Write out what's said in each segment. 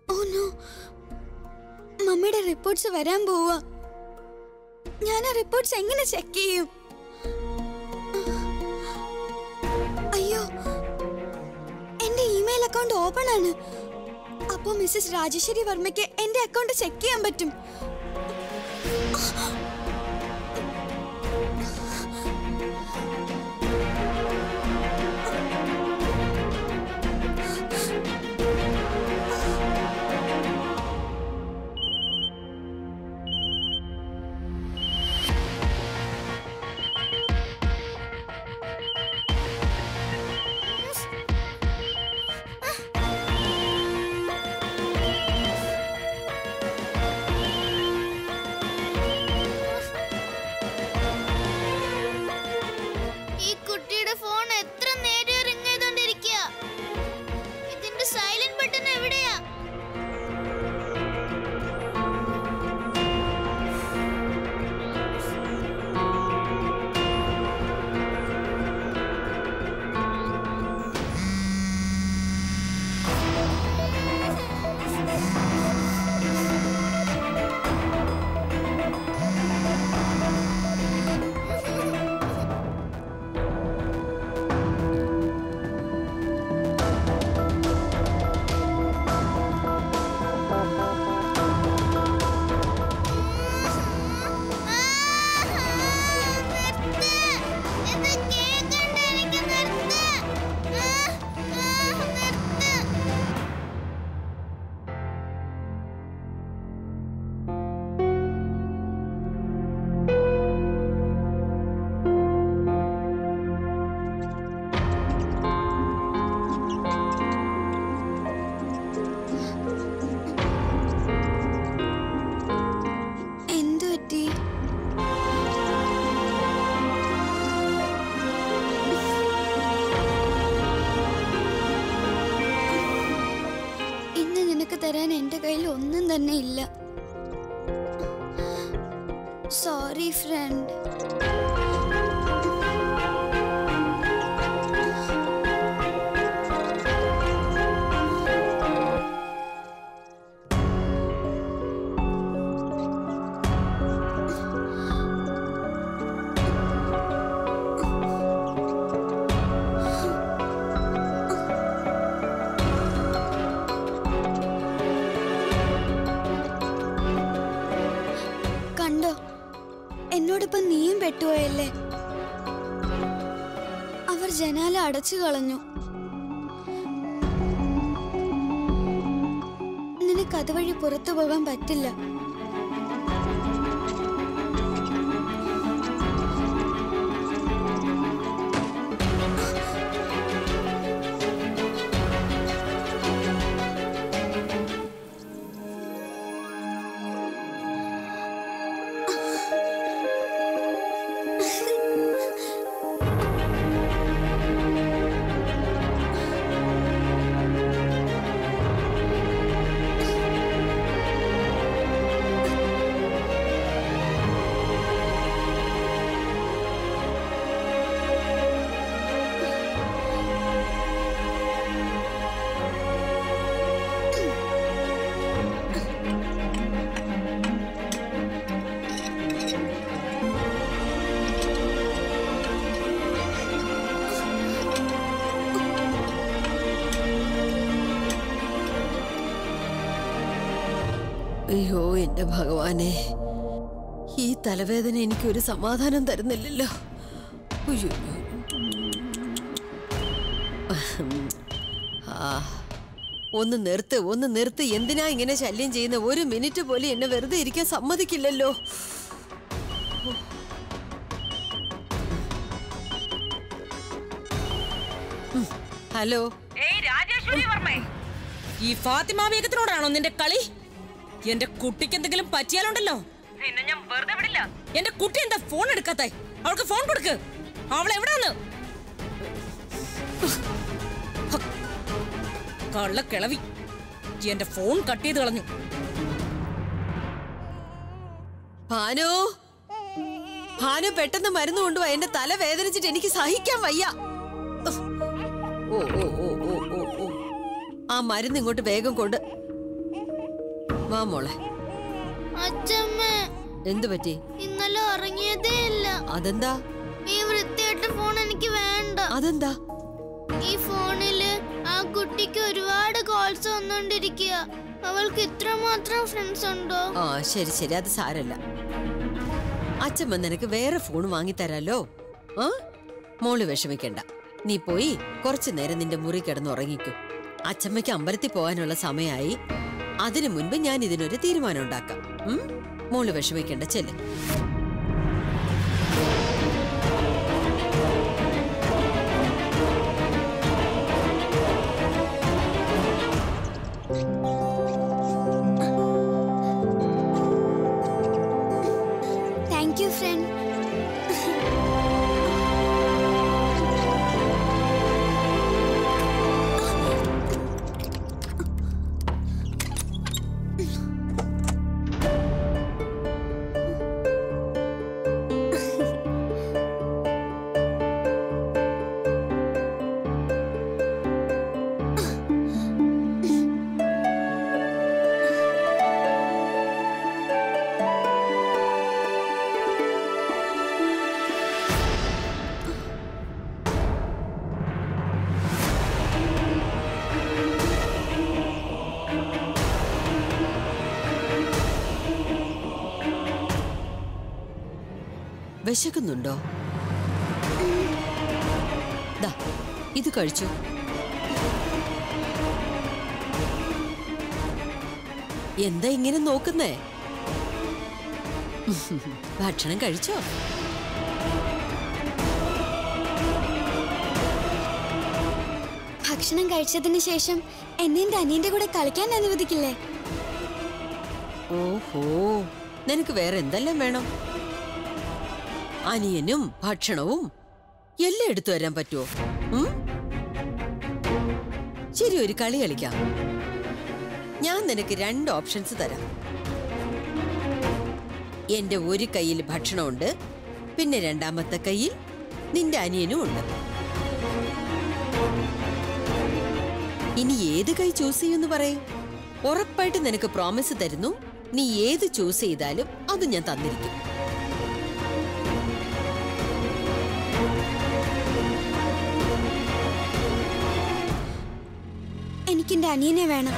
Oh no മമ്മിയുടെ reports വരാൻ പോവാ ഞാൻ ആ റിപ്പോർട്ട്സ് എങ്ങനെ ചെക്ക് ചെയ്യും അയ്യോ എന്റെ ഇമെയിൽ അക്കൗണ്ട് ഓപ്പൺ ആണ് അപ്പോ മിസ്സസ് രാജേശ്വരി വർമ്മയ്ക്ക് എന്റെ അക്കൗണ്ട് ചെക്ക് ചെയ്യാൻ പറ്റും ഈ കുട്ടിയുടെ ഫോൺ എത്ര നേരം റിങ് ചെയ്തോണ്ടിരിക്കുക ഇതിന്റെ സൈലന്റ് ബട്ടൺ എവിടെയാ നിർത്ത്. ഇത് കേക്കണ്ട എനിക്ക് നിർത്ത്. ആ, ആ, നിർത്ത്. എന്തു പറ്റി ഇന്ന് നിനക്ക് തരാൻ എന്റെ കയ്യിൽ ഒന്നും തന്നെ ഇല്ല സോറി ഫ്രണ്ട് കണ്ടോ എന്നോടൊപ്പം നീയും പെട്ടുപോയല്ലേ അവർ ജനാല അടച്ചു കളഞ്ഞു നിനക്ക് അതുവഴി പുറത്തു പോകാൻ പറ്റില്ല അയ്യോ എന്റെ ഭഗവാനെ ഈ തലവേദന എനിക്ക് ഒരു സമാധാനം തരുന്നില്ലല്ലോ അയ്യോ ആ ഒന്ന് നിർത്ത് ഒന്ന് നിർത്ത് എന്തിനാ ഇങ്ങനെ ശല്യം ചെയ്യുന്ന ഒരു മിനിറ്റ് പോലും എന്നെ വെറുതെ ഇരിക്കാൻ സമ്മതിക്കില്ലല്ലോ ഉം, ഹലോ ഏയ് രാജേശ്വരി വർമ്മേ ഈ ഫാത്തിമ ബീഗത്തിനോടാണോ നിന്റെ കളി എന്റെ കുട്ടിക്ക് എന്തെങ്കിലും പറ്റിയാലുണ്ടല്ലോ നിന്നെ ഞാൻ വെറുതെ വിടില്ല എന്റെ കുട്ടി എന്താ ഫോൺ എടുക്കാത്തെ അവൾക്ക് ഫോൺ കൊടുക്ക് അവൾ എവിടാന്ന് കള്ള കിളവി എന്റെ ഫോൺ കട്ട് ചെയ്ത് കളഞ്ഞു ഭാനു ഭാനു പെട്ടെന്ന് മരുന്ന് കൊണ്ടുപോയി എന്റെ തല വേദനിച്ചിട്ട് എനിക്ക് സഹിക്കാൻ വയ്യ ഓ ഓ ഓ ഓ ഓ ഓ ആ മരുന്ന് ഇങ്ങോട്ട് വേഗം കൊണ്ട് വാ മോളെ അച്ഛമ്മ എന്തു പറ്റി ഇന്നലെ ഉറങ്ങിയതേ ഇല്ല അതെന്താ ഈ വൃത്തിയായിട്ട ഫോൺ എനിക്ക് വേണ്ട അതെന്താ ഈ ഫോണില് ആ കുട്ടിക്ക് ഒരുപാട് കോൾസ് വന്നോണ്ടിരിക്കുക അവൾക്ക് ഇത്രമാത്രം ഫ്രണ്ട്സ് ഉണ്ടോ ആ ശരി ശരി അത് സാരല്ല അച്ഛമ്മ നിനക്ക് വേറെ ഫോൺ വാങ്ങിത്തരാലോ ആ മോള് വിഷമിക്കണ്ട നീ പോയി കുറച്ചു നേരം നിന്റെ മുറി കിടന്ന് ഉറങ്ങിക്കൂ അച്ഛമ്മയ്ക്ക് അമ്പലത്തിൽ പോകാനുള്ള സമയമായി അതിനു മുൻപ് ഞാൻ ഇതിനൊരു തീരുമാനം ഉണ്ടാക്കാം ഉം? മോള് വിഷമിക്കണ്ട ചെല്ല് താങ്ക് യു ഫ്രണ്ട് വിശക്കുന്നുണ്ടോ ദാ ഇത് കഴിച്ചു എന്താ ഇങ്ങനെ നോക്കുന്നേ ഭക്ഷണം കഴിച്ചോ ഭക്ഷണം കഴിച്ചതിന് ശേഷം എന്നെ എന്റെ അനിയന്റെ കൂടെ കളിക്കാൻ അനുവദിക്കില്ലേ ഓഹോ നിനക്ക് വേറെ എന്തെല്ലാം വേണം അനിയനും ഭക്ഷണവും എല്ലാം എടുത്തു വരാൻ പറ്റുമോ ഉം? ശരി ഒരു കളി കളിക്കാം ഞാൻ നിനക്ക് രണ്ട് ഓപ്ഷൻസ് തരാം എന്റെ ഒരു കയ്യിൽ ഭക്ഷണമുണ്ട് പിന്നെ രണ്ടാമത്തെ കയ്യിൽ നിന്റെ അനിയനും ഉണ്ട് ഇനി ഏത് കൈ ചൂസ് ചെയ്യുമെന്ന് പറയും ഉറപ്പായിട്ട് നിനക്ക് പ്രോമിസ് തരുന്നു നീ ഏത് ചൂസ് ചെയ്താലും അത് ഞാൻ തന്നിരിക്കും എനിക്ക് എന്റെ അനിയനെ വേണം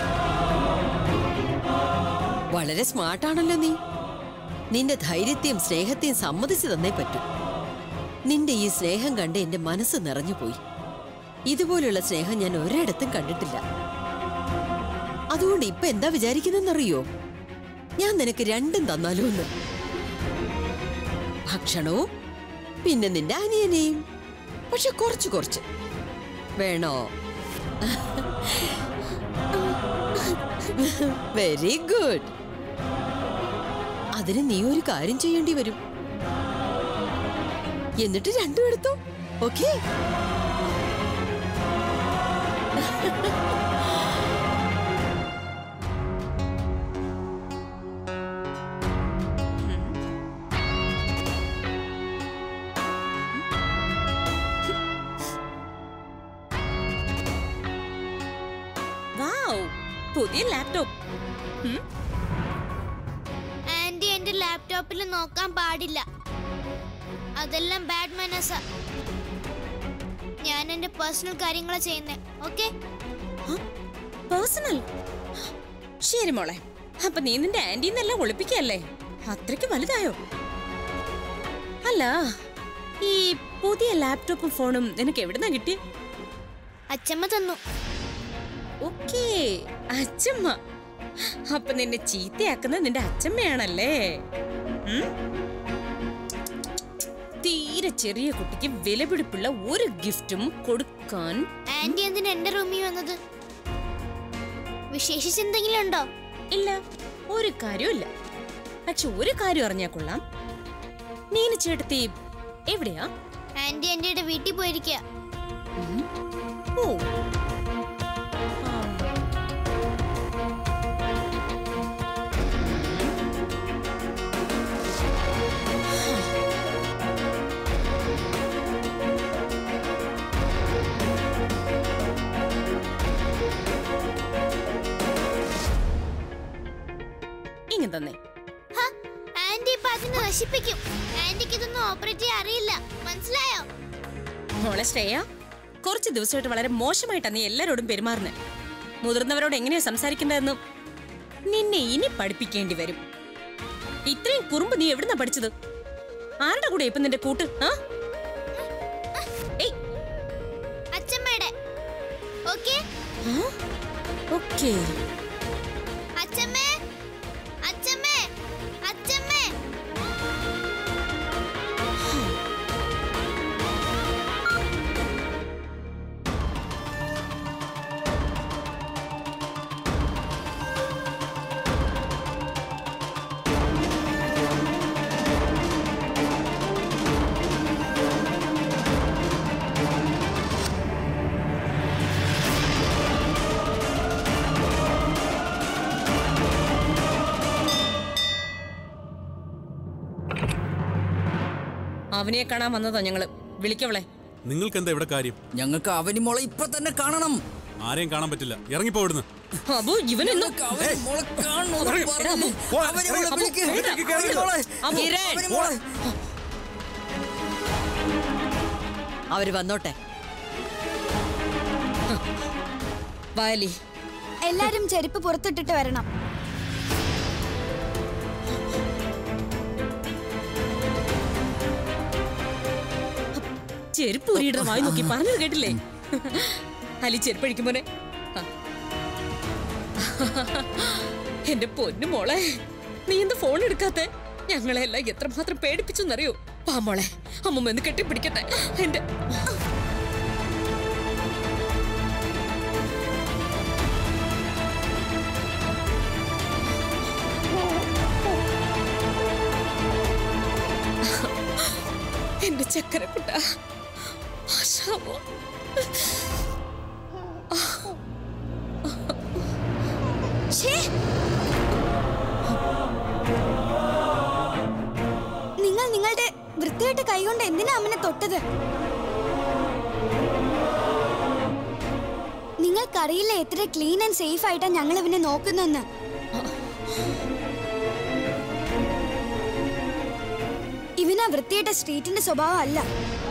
വളരെ സ്മാർട്ടാണല്ലോ നീ നിന്റെ ധൈര്യത്തെയും സ്നേഹത്തെയും സമ്മതിച്ചു തന്നേ പറ്റൂ നിന്റെ ഈ സ്നേഹം കണ്ട് എന്റെ മനസ്സ് നിറഞ്ഞുപോയി ഇതുപോലുള്ള സ്നേഹം ഞാൻ ഒരിടത്തും കണ്ടിട്ടില്ല അതുകൊണ്ട് ഇപ്പൊ എന്താ വിചാരിക്കുന്നെന്നറിയോ ഞാൻ നിനക്ക് രണ്ടും തന്നാലോ എന്ന് ഭക്ഷണവും പിന്നെ നിന്റെ അനിയനെയും പക്ഷെ കുറച്ച് കുറച്ച് വേണോ വെരി ഗുഡ് അതിന് നീ ഒരു കാര്യം ചെയ്യേണ്ടി വരും എന്നിട്ട് രണ്ടും എടുത്തോ ഓക്കേ വാവ് പുതിയ ലാപ്ടോപ്പ് ആന്റി എന്റെ ലാപ്ടോപ്പിൽ നോക്കാൻ പാടില്ല അതെല്ലാം ബാഡ് മാനേഴ്സാ ഞാൻ എന്റെ പേഴ്സണൽ കാര്യങ്ങളാ ചെയ്യുന്നേ ഓക്കെ പേഴ്സണൽ ശരി മോളെ അപ്പൊ നീ നിന്റെ ആന്റിന്നെല്ലാം ഒളിപ്പിക്കല്ലേ അത്രയ്ക്ക് വലുതായോ അല്ല ഈ പുതിയ ലാപ്ടോപ്പും ഫോണും നിനക്ക് എവിടുന്നാ കിട്ടി അച്ഛമ്മ തന്നു ഓക്കേ അച്ഛമ്മ അപ്പൊ നിന്നെ ചീത്തയാക്കുന്നത് നിന്റെ അച്ഛമ്മയാണല്ലേ ഉം? തീരെ ചെറിയ കുട്ടിക്ക് വിലപിടിപ്പുള്ള ഒരു ഗിഫ്റ്റും കൊടുക്കാൻ ആന്റി എന്തിനാ എന്റെ റൂമിൽ വന്നത് വിശേഷിച്ച് എന്തെങ്കിലും ഉണ്ടോ ഇല്ല ഒരു കാര്യമില്ല പക്ഷെ ഒരു കാര്യം അറിഞ്ഞാ കൊള്ളാം നീന ചേട്ടത്തി എവിടെയാ ആന്റി എന്റെ വീട്ടിൽ പോയിരിക്കുക ഓ ധൈര്യം തന്നെ ഹ, ആന്റി ഇപ്പൊ അതിനെ നശിപ്പിക്കും ആന്റിക്ക് ഇതൊന്നും ഓപ്പറേറ്റ് ചെയ്യാൻ അറിയില്ല മനസ്സിലായോ മോളെ ശ്രേയ കുറച്ച് ദിവസമായിട്ട് വളരെ മോശമായിട്ടാ നീ എല്ലാരോടും പെരുമാറുന്നത് മുതിർന്നവരോട് എങ്ങനെയാ സംസാരിക്കേണ്ടതെന്ന് നിന്നെ ഇനി പഠിപ്പിക്കേണ്ടി വരും ഇത്രയും കുറുമ്പ് നീ എവിടുന്നാ പഠിച്ചത് ആരുടെ കൂടെ ഇപ്പൊ നിന്റെ കൂട്ട് ആ ഏയ് അച്ഛമ്മയുടെ ഓക്കെ ഓക്കേ അച്ഛമ്മേ അച്ഛമ്മേ അച്ഛമ്മേ അവനെ കാണാൻ വന്നതാ ഞങ്ങള് വിളിക്കവളെ നിങ്ങൾക്ക് എന്താ ഇവിടെ കാര്യം ഞങ്ങൾക്ക് അവനി മോളെ ഇപ്പൊ തന്നെ കാണണം ആരെയും കാണാൻ പറ്റില്ല ഇറങ്ങിപ്പോ ഇവിടുന്ന് അബു ഇവനെന്നും ഞങ്ങൾക്ക് അവനി മോളെ കാണണം എന്ന് എടാ, അബു, പറഞ്ഞു. അവനി മോളെ അബു, വിളിക്ക്. എടാ, അവനി മോളെ. അബു, അവനി മോളെ. അവര് വന്നോട്ടെ വാലി എല്ലാരും ചെരുപ്പ് പുറത്തിട്ടിട്ട് വരണം ചെരുപ്പ് ഊരിയുടെ വായി നോക്കി പറഞ്ഞത് കേട്ടില്ലേ അലി ചെരുപ്പ് അഴിക്കും മോനെ ആ. എന്റെ പൊന്നു മോളെ നീ എന്ത് ഫോൺ എടുക്കാത്തെ ഞങ്ങളെ എല്ലാം എത്രമാത്രം പേടിപ്പിച്ചെന്നറിയോ പാ മോളെ അമ്മമ്മ ഒന്ന് കെട്ടിപ്പിടിക്കട്ടെ എന്റെ എന്റെ ചക്കരക്കുട്ട ആശാവോ ഛേ! നിങ്ങൾ നിങ്ങളുടെ വൃത്തിയായിട്ട് കൈകൊണ്ട് എന്തിനാ അമ്മനെ തൊട്ടത് നിങ്ങൾക്കറിയില്ല എത്ര ക്ലീൻ ആൻഡ് സേഫ് ആയിട്ടാ ഞങ്ങൾ ഇവനെ നോക്കുന്നെന്ന് ഇവനാ വൃത്തിയായിട്ട സ്ട്രീറ്റിന്റെ സ്വഭാവം അല്ല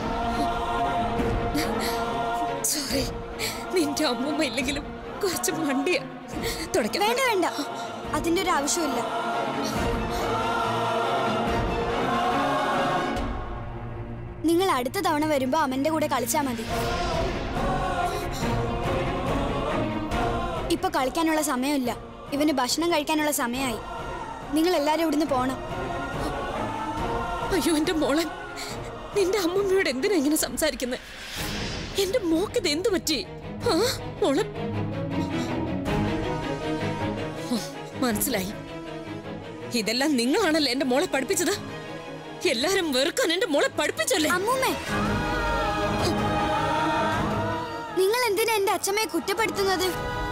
സോറി നിന്റെ അമ്മൂമ്മ ഇല്ലെങ്കിലും കുറച്ച് മണ്ടിയ തുടയ്ക്കാം വേണ്ട വേണ്ട അതിന്റെ ഒരു ആവശ്യമില്ല നിങ്ങൾ അടുത്ത തവണ വരുമ്പോ അമ്മന്റെ കൂടെ കളിച്ചാ മതി ഇപ്പൊ കളിക്കാനുള്ള സമയമില്ല ഇവന് ഭക്ഷണം കഴിക്കാനുള്ള സമയമായി നിങ്ങൾ എല്ലാരും ഇവിടുന്ന് പോണം അയ്യോ എന്റെ മോളൻ നിന്റെ അമ്മമ്മയോട് എന്തിനാ ഇങ്ങനെ സംസാരിക്കുന്നത് എന്റെ മോക്ക് ഇത് എന്തു പറ്റി ആ മോളൻ ഓ, മനസ്സിലായി ഇതെല്ലാം നിങ്ങളാണല്ലേ എന്റെ മോളെ പഠിപ്പിച്ചത് എല്ലാരും വെറുക്കാൻ എന്റെ മോളെ പഠിപ്പിച്ചല്ലേ അമ്മൂമ്മേ നിങ്ങൾ എന്തിനാ എന്റെ അച്ഛമ്മയെ കുറ്റപ്പെടുത്തുന്നത്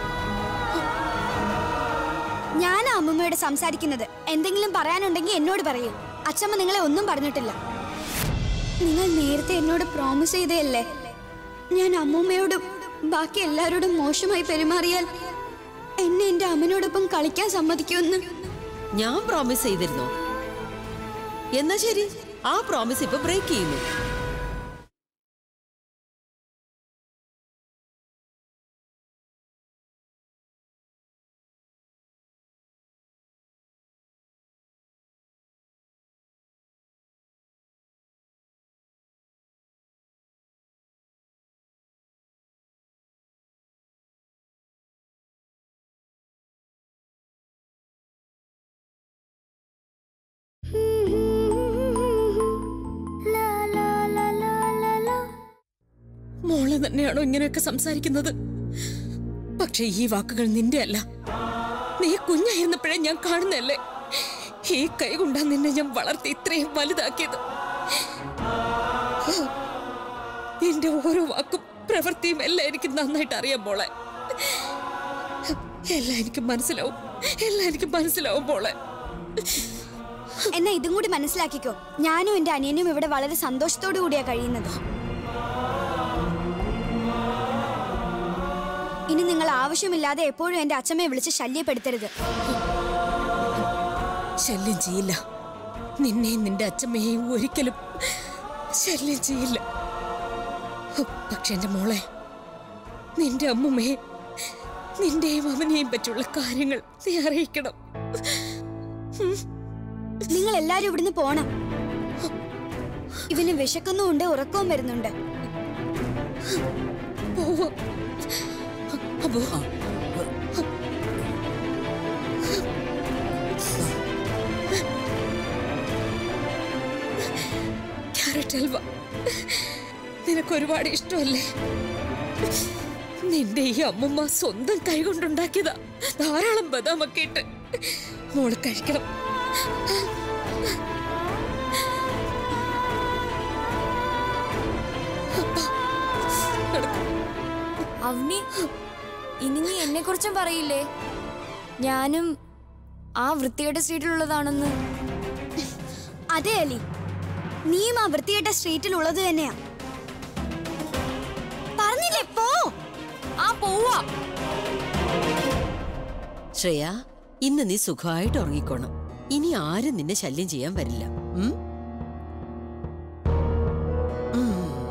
ഞാനാ അമ്മൂമ്മയോട് സംസാരിക്കുന്നത് എന്തെങ്കിലും പറയാനുണ്ടെങ്കിൽ എന്നോട് പറയൂ അച്ഛമ്മ നിങ്ങളെ ഒന്നും പറഞ്ഞിട്ടില്ല നിങ്ങൾ നേരത്തെ എന്നോട് പ്രോമിസ് ചെയ്തതല്ലേ ഞാൻ അമ്മൂമ്മയോടും ബാക്കി എല്ലാവരോടും മോശമായി പെരുമാറിയാൽ എന്നെ എന്റെ അമ്മനോടൊപ്പം കളിക്കാൻ സമ്മതിക്കുമെന്ന് ഞാൻ പ്രോമിസ് ചെയ്തിരുന്നോ എന്നാ ശരി ആ പ്രോമിസ് ഇപ്പൊ ബ്രേക്ക് ചെയ്യുന്നു മോള് തന്നെയാണോ ഇങ്ങനെയൊക്കെ സംസാരിക്കുന്നത് പക്ഷെ ഈ വാക്കുകൾ നിന്റെ അല്ല നീ കുഞ്ഞായിരുന്നപ്പോഴേ ഞാൻ കാണുന്നല്ലേ ഈ കൈ കൊണ്ടാ നിന്നെ ഞാൻ വളർത്തി ഇത്രയും വലുതാക്കിയത് നിന്റെ ഓരോ വാക്കും പ്രവൃത്തിയും എല്ലാം എനിക്ക് നന്നായിട്ട് അറിയാം മോളെ എല്ലാം എനിക്ക് മനസ്സിലാവും എല്ലാം എനിക്ക് മനസ്സിലാവും മോളെ എന്നാ ഇതും കൂടി മനസ്സിലാക്കിക്കോ ഞാനും എന്റെ അനിയനും ഇവിടെ വളരെ സന്തോഷത്തോടു കൂടിയാ കഴിയുന്നത് ഇനി നിങ്ങൾ ആവശ്യമില്ലാതെ എപ്പോഴും എന്റെ അച്ഛമ്മയെ വിളിച്ച് ശല്യപ്പെടുത്തരുത് ശല്യം ചെയ്യില്ല നിന്നെയും നിന്റെ അച്ഛമ്മയെയും ഒരിക്കലും ശല്യം ചെയ്യില്ല പക്ഷെ എന്റെ മോളെ നിന്റെ അമ്മുമ്മയെ നിന്റെയും അവനെയും പറ്റിയുള്ള കാര്യങ്ങൾ നീ അറിയിക്കണം നിങ്ങൾ എല്ലാരും ഇവിടുന്ന് പോണം ഇവന് വിശക്കുന്നുമുണ്ട് ഉറക്കവും വരുന്നുണ്ട് പോവാം അപ്പോ ക്യാരറ്റ് ഹൽവ നിനക്ക് ഒരുപാട് ഇഷ്ടമല്ലേ നിന്റെ ഈ അമ്മമ്മ സ്വന്തം കൈ കൊണ്ടുണ്ടാക്കിയതാ ധാരാളം ബദാമൊക്കെ ഇട്ട് മോള് കഴിക്കണം അവനി ഇനി നീ എന്നെ കുറിച്ചും പറയില്ലേ ഞാനും ആ വൃത്തിയുടെ സ്ട്രീറ്റിലുള്ളതാണെന്ന് അതെ അലി നീയും ആ വൃത്തികെട്ട സ്ട്രീറ്റിൽ ഉള്ളത് തന്നെയാ പറഞ്ഞില്ലേ പോ ആ പോവാ ശ്രേയ ഇന്ന് നീ സുഖമായിട്ട് ഉറങ്ങിക്കോണം ഇനി ആരും നിന്നെ ശല്യം ചെയ്യാൻ വരില്ല ഉം? ഉം.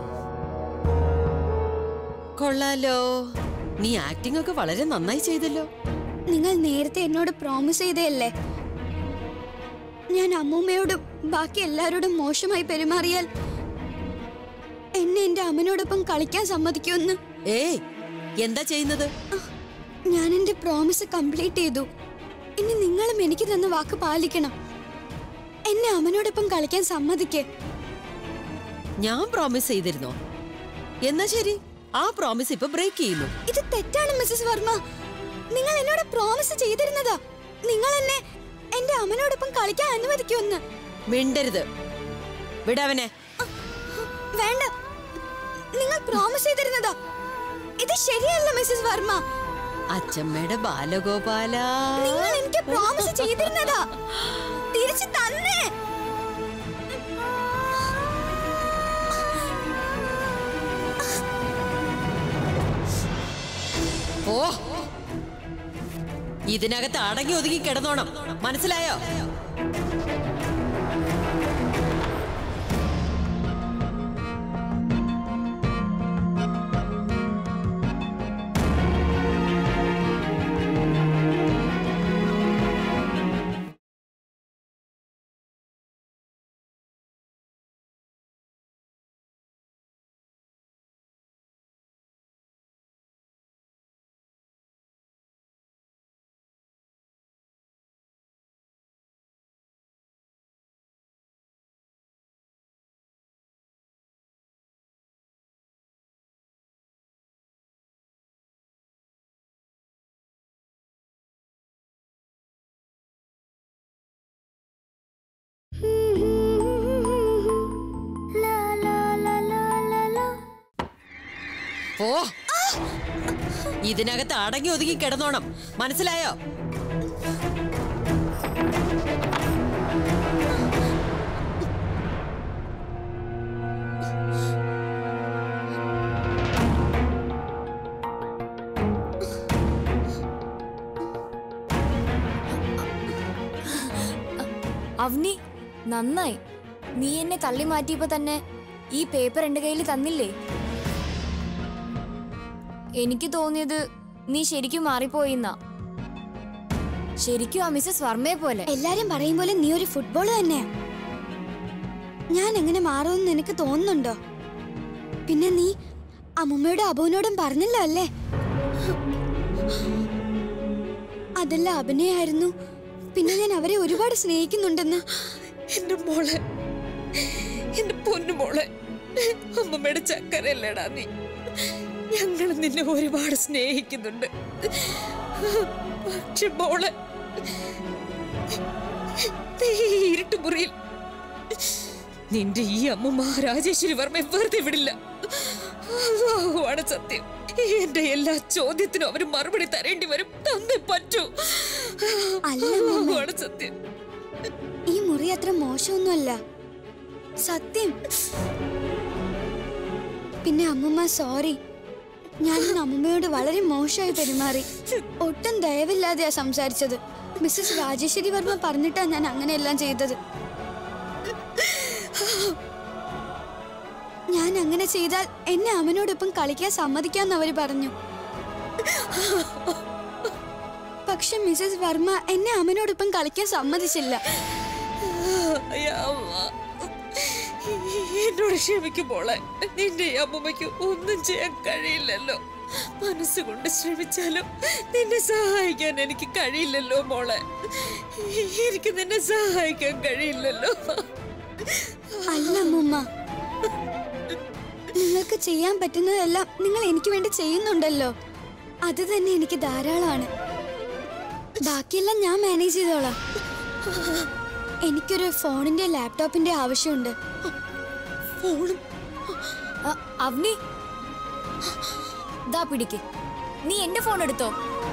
കൊള്ളാലോ നീ ആക്ടിംഗ് ഒക്കെ വളരെ നന്നായി ചെയ്തല്ലോ നിങ്ങൾ നേരത്തെ എന്നോട് പ്രോമിസ് ചെയ്തതല്ലേ ഞാൻ അമ്മൂമ്മയോടും ബാക്കി എല്ലാവരോടും മോശമായി പെരുമാറിയാൽ എന്നെ എന്റെ അമ്മനോടൊപ്പം കളിക്കാൻ സമ്മതിക്കുമെന്ന് ഏയ് എന്താ ചെയ്യുന്നത് ഞാൻ എന്റെ പ്രോമിസ് കംപ്ലീറ്റ് ചെയ്തു ഇനി നിങ്ങളും എനിക്ക് തന്ന വാക്ക് പാലിക്കണം എന്നെ അമ്മനോടൊപ്പം കളിക്കാൻ സമ്മതിക്കേ ഞാൻ പ്രോമിസ് ചെയ്തിരുന്നോ എന്നാ ശരി ആ പ്രോമിസ് ഇപ്പൊ ബ്രേക്ക് ചെയ്യുന്നു ഇത് തെറ്റാണ് മിസ്സസ് വർമ്മ നിങ്ങൾ എന്നോട് പ്രോമിസ് ചെയ്തിരുന്നതാ നിങ്ങൾ എന്നെ എന്റെ അമ്മനോടൊപ്പം കളിക്കാൻ അനുവദിക്കുമെന്ന് മിണ്ടരുത് വിടവനെ വേണ്ട നിങ്ങൾ പ്രോമിസ് ചെയ്തിരുന്നതാ ഇത് ശരിയല്ല മിസ്സസ് വർമ്മ അച്ചമ്മയുടെ ബാലഗോപാല നിങ്ങൾ എനിക്ക് പ്രോമിസ് ചെയ്തിരുന്നതാ തിരിച്ചു തന്നേ ഓ ഇതിനകത്ത് അടങ്ങി ഒതുങ്ങി കിടന്നോണം മനസ്സിലായോ ഓ ഇതിനകത്ത് അടങ്ങി ഒതുങ്ങി കിടന്നോണം മനസ്സിലായോ അവനി നന്നായി നീ എന്നെ തള്ളി മാറ്റിയപ്പോ തന്നെ ഈ പേപ്പർ എന്റെ കയ്യിൽ തന്നില്ലേ എനിക്ക് തോന്നിയത് നീ ശരിക്കും മാറിപ്പോയിന്നാ ശരിക്കും ആ മിസ്സസ് വർമ്മയെ പോലെ എല്ലാരും പറയും പോലെ നീ ഒരു ഫുട്ബോൾ തന്നെയാ ഞാൻ എങ്ങനെ മാറുമെന്ന് നിനക്ക് തോന്നുന്നുണ്ടോ പിന്നെ നീ അമ്മുമ്മയോടും അബുവിനോടും പറഞ്ഞല്ലോ അല്ലേ അതെല്ലാം അഭിനയായിരുന്നു പിന്നെ ഞാൻ അവരെ ഒരുപാട് സ്നേഹിക്കുന്നുണ്ടെന്ന് എന്റെ മോളെ എന്റെ പൊന്നു മോളെ അമ്മമ്മയുടെ ചക്കരല്ലേടാ നീ ഞങ്ങൾ നിന്നെ ഒരുപാട് സ്നേഹിക്കുന്നുണ്ട് പക്ഷെ മോളെ നീ ഈ ഇരുട്ടുമുറിയിൽ നിന്റെ ഈ അമ്മമ്മ രാജേശ്വരി വർമ്മ വെറുതെ വിടില്ല അള്ളാഹുവാണ് സത്യം എന്റെ എല്ലാ ചോദ്യത്തിനും അവര് മറുപടി തരേണ്ടി വരും തന്നേ പറ്റൂ അല്ല, മമ്മി. അള്ളാഹുവാണ് സത്യം ഈ മുറി അത്ര മോശമൊന്നുമല്ല സത്യം പിന്നെ അമ്മുമ്മ സോറി ഞാൻ ഇന്ന് അമ്മൂമ്മയോട് വളരെ മോശമായി പെരുമാറി ഒട്ടും ദയവില്ലാതെയാ സംസാരിച്ചത് മിസ്സസ് രാജേശ്വരി വർമ്മ പറഞ്ഞിട്ടാ ഞാൻ അങ്ങനെയെല്ലാം ചെയ്തത് ഞാൻ അങ്ങനെ ചെയ്താൽ എന്നെ അമ്മനോടൊപ്പം കളിക്കാൻ സമ്മതിക്കാന്ന് അവര് പറഞ്ഞു പക്ഷെ മിസ്സസ് വർമ്മ എന്നെ അമ്മനോടൊപ്പം കളിക്കാൻ സമ്മതിച്ചില്ല അയ്യവ്വ. എന്നോട് ക്ഷമിക്കും മോളെ നിന്റെ ഈ അമ്മൂമ്മയ്ക്ക് ഒന്നും ചെയ്യാൻ കഴിയില്ലല്ലോ മനസ്സുകൊണ്ട് ശ്രമിച്ചാലും നിന്നെ സഹായിക്കാൻ എനിക്ക് കഴിയില്ലല്ലോ മോളെ എനിക്ക് നിന്നെ സഹായിക്കാൻ കഴിയില്ലല്ലോ അല്ല അമ്മൂമ്മ നിങ്ങൾക്ക് ചെയ്യാൻ പറ്റുന്നതെല്ലാം നിങ്ങൾ എനിക്ക് വേണ്ടി ചെയ്യുന്നുണ്ടല്ലോ അത് തന്നെ എനിക്ക് ധാരാളമാണ് ബാക്കിയെല്ലാം ഞാൻ മാനേജ് ചെയ്തോളാം എനിക്കൊരു ഫോണിന്റെ ലാപ്ടോപ്പിന്റെ ആവശ്യമുണ്ട് ഫോണും അ, അവനി ദാ പിടിക്ക് നീ എന്റെ ഫോൺ എടുത്തോ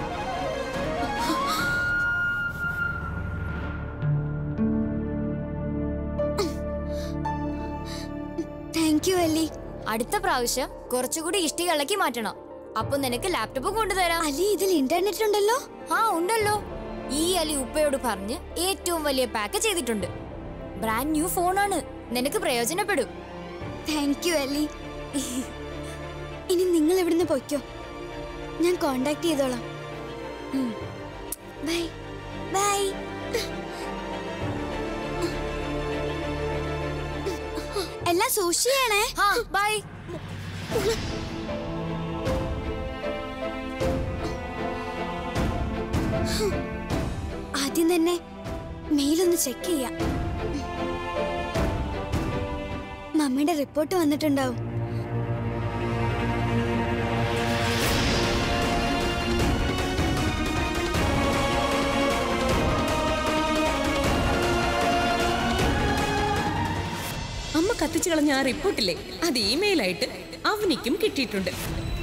താങ്ക് യു അല്ലി അടുത്ത പ്രാവശ്യം കുറച്ചുകൂടി ഇഷ്ടി ഇളക്കി മാറ്റണം അപ്പൊ നിനക്ക് ലാപ്ടോപ്പ് കൊണ്ടുതരാം അലി ഇതിൽ ഇന്റർനെറ്റ് ഉണ്ടല്ലോ ആ ഉണ്ടല്ലോ ഈ അലി ഉപ്പയോട് പറഞ്ഞ് ഏറ്റവും വലിയ പാക്ക് ചെയ്തിട്ടുണ്ട് ബ്രാൻഡ് ന്യൂ ഫോണാണ് നിനക്ക് പ്രയോജനപ്പെടും താങ്ക് യു അല്ലി ഇനി നിങ്ങൾ ഇവിടുന്ന് പൊയ്ക്കോ ഞാൻ കോണ്ടാക്ട് ചെയ്തോളാം ബൈ ബൈ എല്ലാം സൂക്ഷിച്ചണേ ആ ബൈ ആദ്യം തന്നെ മെയിലൊന്ന് ചെക്ക് ചെയ്യാം മമ്മിയുടെ റിപ്പോർട്ട് വന്നിട്ടുണ്ടാവും അമ്മ കത്തിച്ചു കളഞ്ഞ ആ റിപ്പോർട്ടില്ലേ അത് ഇമെയിലായിട്ട് അവനിക്കും കിട്ടിയിട്ടുണ്ട്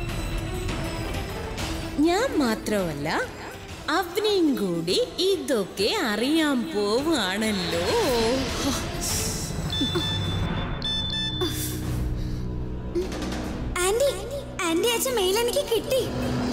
ഞാൻ മാത്രമല്ല അവനെയും കൂടി ഇതൊക്കെ അറിയാൻ പോവാണല്ലോ ആന്റി ആന്റി അയച്ച മെയിൽ എനിക്ക് കിട്ടി